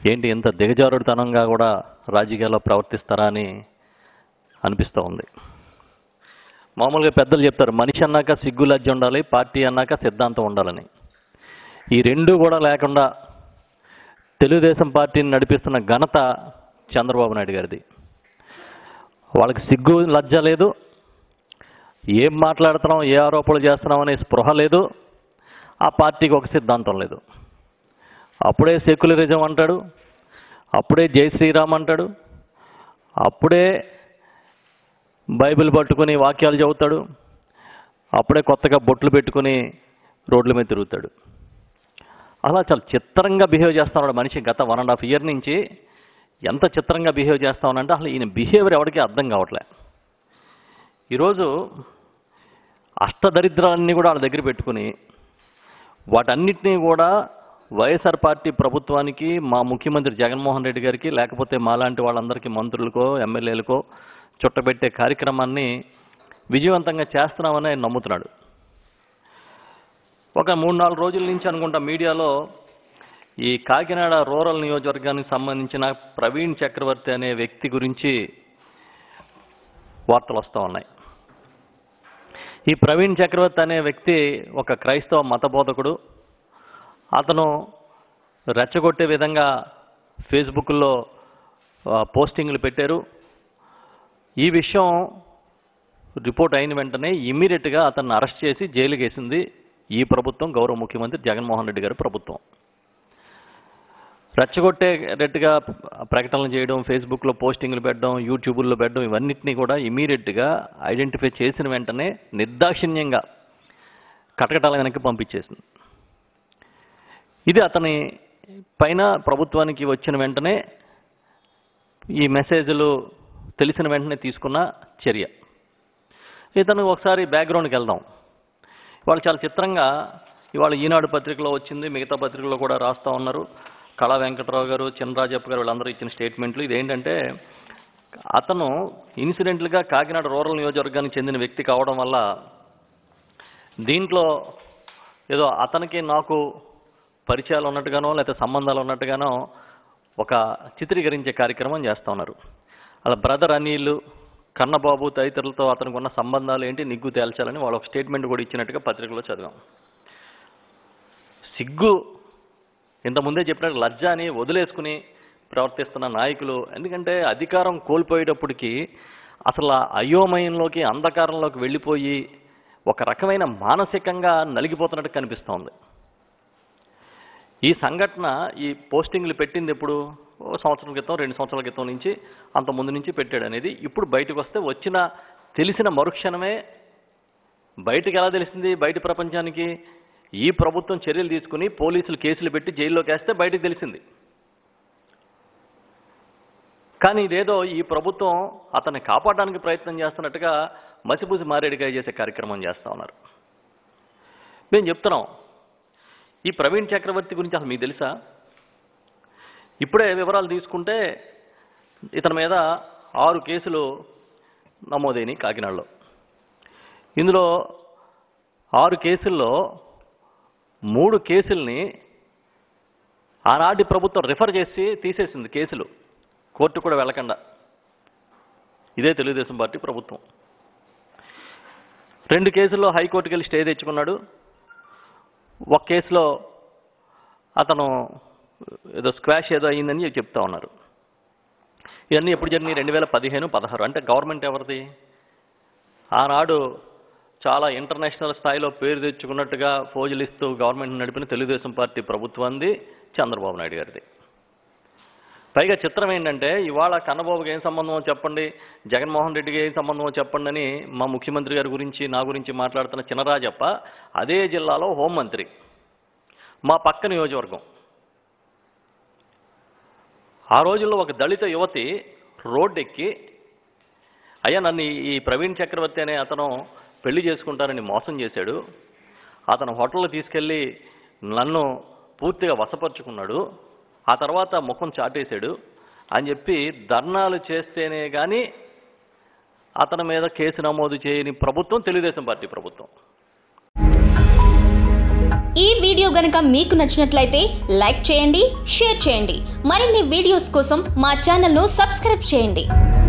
ఏంటి ఇంత దిగజారుడుతనంగా కూడా రాజకీయాల్లో ప్రవర్తిస్తారా అని అనిపిస్తూ ఉంది మామూలుగా పెద్దలు చెప్తారు మనిషి అన్నాక సిగ్గు లజ్జ ఉండాలి పార్టీ అన్నాక సిద్ధాంతం ఉండాలని ఈ రెండు కూడా లేకుండా తెలుగుదేశం పార్టీని నడిపిస్తున్న ఘనత చంద్రబాబు నాయుడు గారిది వాళ్ళకి సిగ్గు లజ్జ లేదు ఏం మాట్లాడుతున్నాం ఏ ఆరోపణలు చేస్తున్నాం అనే స్పృహ లేదు ఆ పార్టీకి ఒక సిద్ధాంతం లేదు అప్పుడే సెక్యులరిజం అంటాడు అప్పుడే జై శ్రీరామ్ అంటాడు అప్పుడే బైబిల్ పట్టుకుని వాక్యాలు చదువుతాడు అప్పుడే కొత్తగా బొట్లు పెట్టుకుని రోడ్ల మీద తిరుగుతాడు అలా చాలా చిత్రంగా బిహేవ్ చేస్తా ఉన్నాడు మనిషి గత వన్ అండ్ హాఫ్ ఇయర్ నుంచి ఎంత చిత్రంగా బిహేవ్ చేస్తా ఉన్నాడంటే అసలు ఈయన బిహేవియర్ ఎవరికి అర్థం కావట్లే ఈరోజు అష్టదరిద్రాలన్నీ కూడా వాళ్ళ దగ్గర పెట్టుకుని వాటన్నిటినీ కూడా వైఎస్ఆర్ పార్టీ ప్రభుత్వానికి మా ముఖ్యమంత్రి జగన్మోహన్ రెడ్డి గారికి లేకపోతే మాలాంటి వాళ్ళందరికీ మంత్రులకో ఎమ్మెల్యేలకో చుట్టబెట్టే కార్యక్రమాన్ని విజయవంతంగా చేస్తున్నామని ఆయన నమ్ముతున్నాడు ఒక మూడు నాలుగు రోజుల నుంచి అనుకుంటా మీడియాలో ఈ కాకినాడ రూరల్ నియోజకవర్గానికి సంబంధించిన ప్రవీణ్ చక్రవర్తి అనే వ్యక్తి గురించి వార్తలు వస్తూ ఉన్నాయి ఈ ప్రవీణ్ చక్రవర్తి అనే వ్యక్తి ఒక క్రైస్తవ మతబోధకుడు అతను రెచ్చగొట్టే విధంగా ఫేస్బుక్లో ఆ, పోస్టింగ్లు పెట్టారు ఈ విషయం రిపోర్ట్ అయిన వెంటనే ఇమ్మీడియట్గా అతన్ని అరెస్ట్ చేసి జైలుకి వేసింది ఈ ప్రభుత్వం గౌరవ ముఖ్యమంత్రి జగన్మోహన్ రెడ్డి గారి ప్రభుత్వం రెచ్చగొట్టే రెట్టుగా ప్రకటనలు చేయడం ఫేస్బుక్లో పోస్టింగ్లు పెట్టడం యూట్యూబుల్లో పెట్టడం ఇవన్నిటినీ కూడా ఇమీడియట్గా ఐడెంటిఫై చేసిన వెంటనే నిర్దాక్షిణ్యంగా కటకటాల వెనక్కి పంపించేసింది ఇది అతని పైన ప్రభుత్వానికి వచ్చిన వెంటనే ఈ మెసేజ్లు తెలిసిన వెంటనే తీసుకున్న చర్య ఇతను ఒకసారి బ్యాక్గ్రౌండ్కి వెళ్దాం వాళ్ళు చాలా చిత్రంగా ఇవాళ ఈనాడు పత్రికలో వచ్చింది మిగతా పత్రికల్లో కూడా రాస్తూ ఉన్నారు కళా వెంకటరావు గారు చినరాజప్ప గారు వీళ్ళందరూ ఇచ్చిన స్టేట్మెంట్లు ఇదేంటంటే అతను ఇన్సిడెంట్లుగా కాకినాడ రూరల్ నియోజకవర్గానికి చెందిన వ్యక్తి కావడం వల్ల దీంట్లో ఏదో అతనికి నాకు పరిచయాలు ఉన్నట్టుగానో లేకపోతే సంబంధాలు ఉన్నట్టుగానో ఒక చిత్రీకరించే కార్యక్రమం చేస్తూ ఉన్నారు అలా బ్రదర్ అనిల్ కన్నబాబు తదితరులతో అతనికి ఉన్న సంబంధాలు ఏంటి నిగ్గు తేల్చాలని వాళ్ళు ఒక స్టేట్మెంట్ కూడా ఇచ్చినట్టుగా పత్రికలో చదివాం సిగ్గు ఇంతకుముందే చెప్పినట్టు లజ్జ అని వదిలేసుకుని ప్రవర్తిస్తున్న నాయకులు ఎందుకంటే అధికారం కోల్పోయేటప్పటికి అసలు ఆ అయోమయంలోకి అంధకారంలోకి వెళ్ళిపోయి ఒక రకమైన మానసికంగా నలిగిపోతున్నట్టు కనిపిస్తోంది ఈ సంఘటన ఈ పోస్టింగ్లు పెట్టింది ఎప్పుడు ఓ సంవత్సరం క్రితం రెండు సంవత్సరాల క్రితం నుంచి అంత ముందు నుంచి పెట్టాడు అనేది ఇప్పుడు బయటకు వస్తే వచ్చిన తెలిసిన మరుక్షణమే బయటకు ఎలా తెలిసింది బయట ప్రపంచానికి ఈ ప్రభుత్వం చర్యలు తీసుకుని పోలీసులు కేసులు పెట్టి జైల్లోకి వేస్తే బయటకు తెలిసింది కానీ ఇదేదో ఈ ప్రభుత్వం అతన్ని కాపాడడానికి ప్రయత్నం చేస్తున్నట్టుగా మసిపూసి మారేడుగా చేసే కార్యక్రమం చేస్తా ఉన్నారు మేము చెప్తున్నాం ఈ ప్రవీణ్ చక్రవర్తి గురించి అసలు మీకు తెలుసా ఇప్పుడే వివరాలు తీసుకుంటే ఇతని మీద ఆరు కేసులు నమోదైనవి కాకినాడలో ఇందులో ఆరు కేసుల్లో మూడు కేసుల్ని ఆనాటి ప్రభుత్వం రిఫర్ చేసి తీసేసింది కేసులు కోర్టు కూడా వెళ్ళకుండా ఇదే తెలుగుదేశం పార్టీ ప్రభుత్వం రెండు కేసుల్లో హైకోర్టుకి వెళ్ళి స్టే తెచ్చుకున్నాడు ఒక కేసులో అతను ఏదో స్క్వాష్ ఏదో అయ్యిందని చెప్తా ఉన్నారు ఇవన్నీ ఎప్పుడు జరిగినాయి రెండు వేల పదిహేను పదహారు అంటే గవర్నమెంట్ ఎవరిది ఆనాడు చాలా ఇంటర్నేషనల్ స్థాయిలో పేరు తెచ్చుకున్నట్టుగా ఫోజులు ఇస్తూ గవర్నమెంట్ నడిపిన తెలుగుదేశం పార్టీ ప్రభుత్వాన్ని చంద్రబాబు నాయుడు గారిది పైగా చిత్రం ఏంటంటే ఇవాళ కన్నబాబుకి ఏం సంబంధమో చెప్పండి జగన్మోహన్ రెడ్డికి ఏం సంబంధమో చెప్పండి అని మా ముఖ్యమంత్రి గారి గురించి నా గురించి మాట్లాడుతున్న చినరాజప్ప అదే జిల్లాలో హోంమంత్రి మా పక్క నియోజకవర్గం ఆ రోజుల్లో ఒక దళిత యువతి రోడ్డెక్కి అయ్యా నన్ను ఈ- ఈ ప్రవీణ్ చక్రవర్తి అనే అతను పెళ్లి చేసుకుంటారని మోసం చేశాడు అతను హోటల్లో తీసుకెళ్ళి నన్ను పూర్తిగా వశపరుచుకున్నాడు ఆ తర్వాత ముఖం చాటేశాడు అని చెప్పి ధర్నాలు చేస్తేనే కానీ అతని మీద కేసు నమోదు చేయని ప్రభుత్వం తెలుగుదేశం పార్టీ ప్రభుత్వం ఈ వీడియో వీడియో గనక మీకు నచ్చినట్లయితే లైక్ చేయండి షేర్ చేయండి మరిన్ని వీడియోస్ కోసం మా ఛానల్ను సబ్స్క్రైబ్ చేయండి